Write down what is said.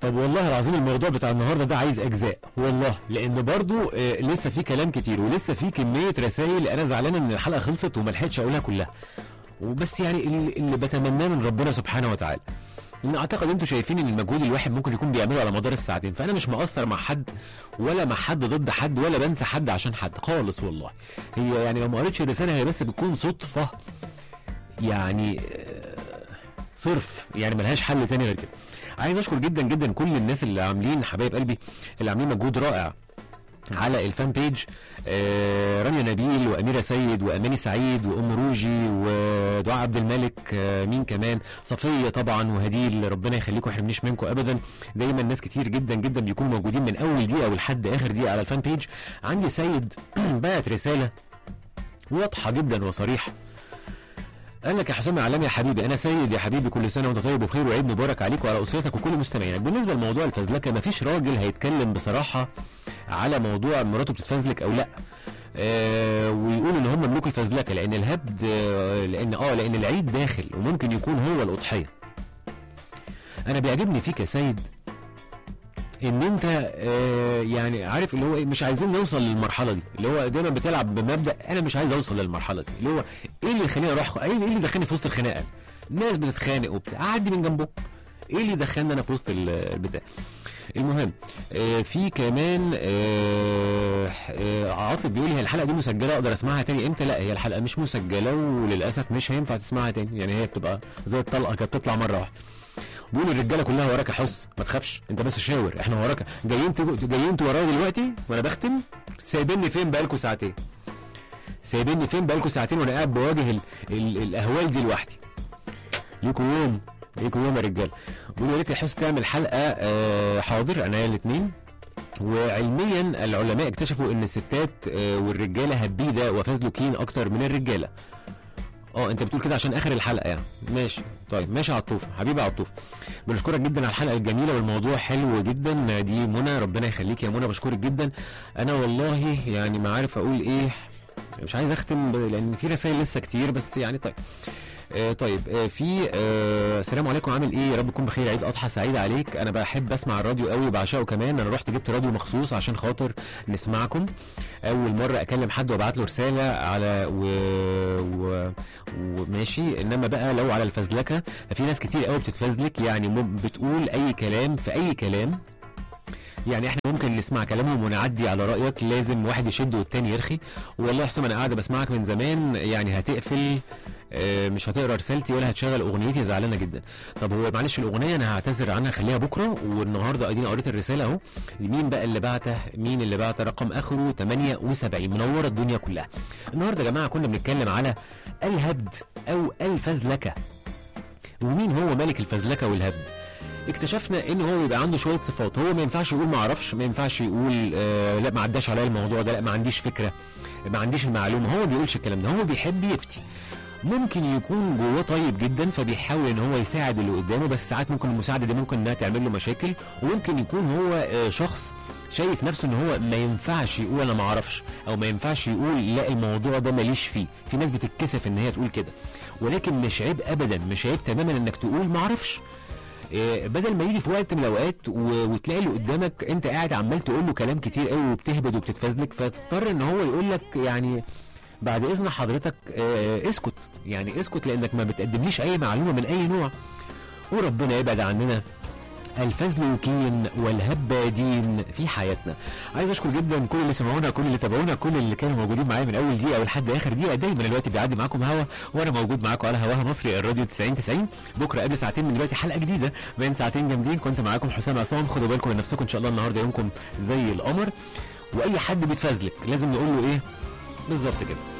طب والله العظيم الموضوع بتاع النهارده ده عايز اجزاء والله لان برضو آه لسه في كلام كتير ولسه في كميه رسائل انا زعلان ان الحلقه خلصت وما لحقتش اقولها كلها وبس يعني اللي, اللي بتمناه من ربنا سبحانه وتعالى لان اعتقد انتوا شايفين ان المجهود الواحد ممكن يكون بيعمله على مدار الساعتين فانا مش مقصر مع حد ولا مع حد ضد حد ولا بنسى حد عشان حد خالص والله هي يعني لو ما قريتش الرساله هي بس بتكون صدفه يعني آه، صرف يعني ملهاش حل تاني غير كده عايز اشكر جدا جدا كل الناس اللي عاملين حبايب قلبي اللي عاملين مجهود رائع على الفان بيج آه رانيا نبيل واميره سيد واماني سعيد وام روجي ودعاء عبد الملك آه مين كمان صفيه طبعا وهديل ربنا يخليكم احنا مش منكم ابدا دايما ناس كتير جدا جدا بيكونوا موجودين من اول دقيقه ولحد اخر دقيقه على الفان بيج عندي سيد بعت رساله واضحه جدا وصريحه قال لك يا حسام علام يا حبيبي انا سيد يا حبيبي كل سنه وانت طيب وبخير وعيد مبارك عليك وعلى اسرتك وكل مستمعينك بالنسبه لموضوع الفزلكه مفيش راجل هيتكلم بصراحه على موضوع مراته بتتفزلك او لا آه ويقول ان هم ملوك الفزلكه لان الهبد آه لان اه لان العيد داخل وممكن يكون هو الاضحيه انا بيعجبني فيك يا سيد ان انت آه يعني عارف اللي هو ايه مش عايزين نوصل للمرحله دي اللي هو دايما بتلعب بمبدا انا مش عايز اوصل للمرحله دي اللي هو ايه اللي يخليني اروح ايه اللي دخلني في وسط الخناقه الناس بتتخانق وبتاع اعدي من جنبه ايه اللي دخلني انا في وسط ال- البتاع المهم آه في كمان آه آه عاطف بيقول لي هي الحلقه دي مسجله اقدر اسمعها تاني امتى لا هي الحلقه مش مسجله وللاسف مش هينفع تسمعها تاني يعني هي بتبقى زي الطلقه كانت بتطلع مره واحده بيقول الرجاله كلها وراك يا حس ما تخافش انت بس شاور احنا وراك جايين تجوا جايين انتوا ورايا دلوقتي وانا بختم سايبيني فين بقالكوا ساعتين سايبيني فين بقالكوا ساعتين وانا قاعد بواجه ال... ال... الاهوال دي لوحدي ليكوا يوم ليكوا يوم يا رجاله بيقول يا ريت يا حس تعمل حلقه آه حاضر انا الاثنين وعلميا العلماء اكتشفوا ان الستات آه والرجاله هبيده وفازلوكين اكتر من الرجاله اه انت بتقول كده عشان اخر الحلقه يعني ماشي طيب ماشي يا عطوف حبيبي يا عطوف بنشكرك جدا على الحلقه الجميله والموضوع حلو جدا دي منى ربنا يخليك يا منى بشكرك جدا انا والله يعني ما عارف اقول ايه مش عايز اختم ب- لان في رسائل لسه كتير بس يعني طيب آه طيب آه في آه السلام عليكم عامل ايه يا رب تكون بخير عيد اضحى سعيد عليك انا بحب اسمع الراديو قوي وبعشقه كمان انا رحت جبت راديو مخصوص عشان خاطر نسمعكم اول مره اكلم حد وابعت له رساله على و... و... وماشي انما بقى لو على الفزلكه في ناس كتير قوي بتتفزلك يعني م- بتقول اي كلام في اي كلام يعني احنا ممكن نسمع كلامهم ونعدي على رايك لازم واحد يشد والتاني يرخي والله يا حسام انا قاعده بسمعك من زمان يعني هتقفل آه، مش هتقرا رسالتي ولا هتشغل اغنيتي زعلانه جدا طب هو معلش الاغنيه انا هعتذر عنها خليها بكره والنهارده اديني قريت الرساله اهو مين بقى اللي بعته مين اللي بعته رقم اخره 78 منوره الدنيا كلها النهارده يا جماعه كنا بنتكلم على الهبد او الفزلكه ومين هو ملك الفزلكه والهبد اكتشفنا ان هو بيبقى عنده شويه صفات هو ما ينفعش يقول ما اعرفش ما ينفعش يقول آه لا ما عداش عليا الموضوع ده لا ما عنديش فكره ما عنديش المعلومه هو ما بيقولش الكلام ده هو بيحب يفتي ممكن يكون جواه طيب جدا فبيحاول ان هو يساعد اللي قدامه بس ساعات ممكن المساعده دي ممكن انها تعمل له مشاكل وممكن يكون هو آه، شخص شايف نفسه ان هو ما ينفعش يقول انا ما اعرفش او ما ينفعش يقول لا الموضوع ده ماليش فيه في ناس بتتكسف ان هي تقول كده ولكن مش عيب ابدا مش عيب تماما انك تقول ما اعرفش إيه، بدل ما يجي في وقت من الاوقات و- وتلاقي اللي قدامك انت قاعد عمال تقول له كلام كتير قوي وبتهبد وبتتفزلك فتضطر ان هو يقول لك يعني بعد اذن حضرتك آه، اسكت يعني اسكت لانك ما بتقدمليش اي معلومه من اي نوع وربنا يبعد عننا الفزلوكين والهبادين في حياتنا عايز اشكر جدا كل اللي سمعونا كل اللي تابعونا كل اللي كانوا موجودين معايا من اول دقيقه ولحد اخر دقيقه دايما الوقت بيعدي معاكم هوا وانا موجود معاكم على هواها مصري الراديو 90 90 بكره قبل ساعتين من دلوقتي حلقه جديده بين ساعتين جامدين كنت معاكم حسام عصام خدوا بالكم من نفسكم ان شاء الله النهارده يومكم زي القمر واي حد بيتفزلك لازم نقول له ايه بالظبط كده